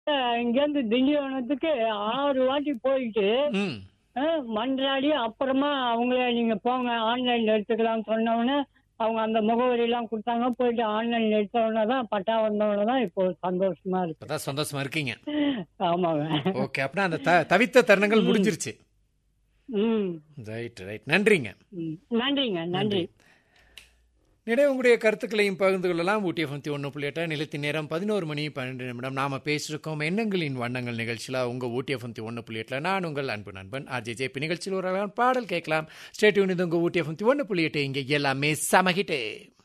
இங்கேருந்து திண்டிவனத்துக்கு ஆறு வாட்டி போயிட்டு ம் அஹ், மன்றாடி அப்புறமா அவங்களே நீங்க போங்க ஆன்லைன்ல எடுத்துக்கலாம்னு சொன்னவொடனே அவங்க அந்த முகவரி எல்லாம் கொடுத்தாங்க போயிட்டு ஆன்லைன்ல எடுத்தவொடனே தான் பட்டா வந்தவொடனே தான் இப்போ சந்தோஷமா இருக்கு இப்பதான் சந்தோஷமா இருக்கீங்க ஆமாங்க ஓகே அப்படின்னா அந்த த- தவித்த தருணங்கள் முடிஞ்சிருச்சு ம் ரைட் ரைட் நன்றிங்க ம். நன்றிங்க நன்றி நிறைய உங்களுடைய கருத்துக்களையும் பகிர்ந்து கொள்ளலாம் ஊட்டி எஃப்எம்தி ஒன்று புள்ளி எட்டா நிலத்தின் நேரம் பதினோரு மணி பன்னெண்டு நிமிடம் நாம பேசியிருக்கோம் எண்ணங்களின் வண்ணங்கள் நிகழ்ச்சியில் உங்க ஊட்டி எஃப்எம்தி ஒன்று புள்ளி எட்டில் நான் உங்கள் அன்பு நண்பன் ஆர்ஜே ஜேபி நிகழ்ச்சியில் ஒரு அழகான பாடல் கேட்கலாம் ஸ்டேட்யூன் இது உங்க ஊட்டி எஃப்எம்தி ஒன்று புள்ளி எட்டு இங்கே எல்லாமே சமகிட்டே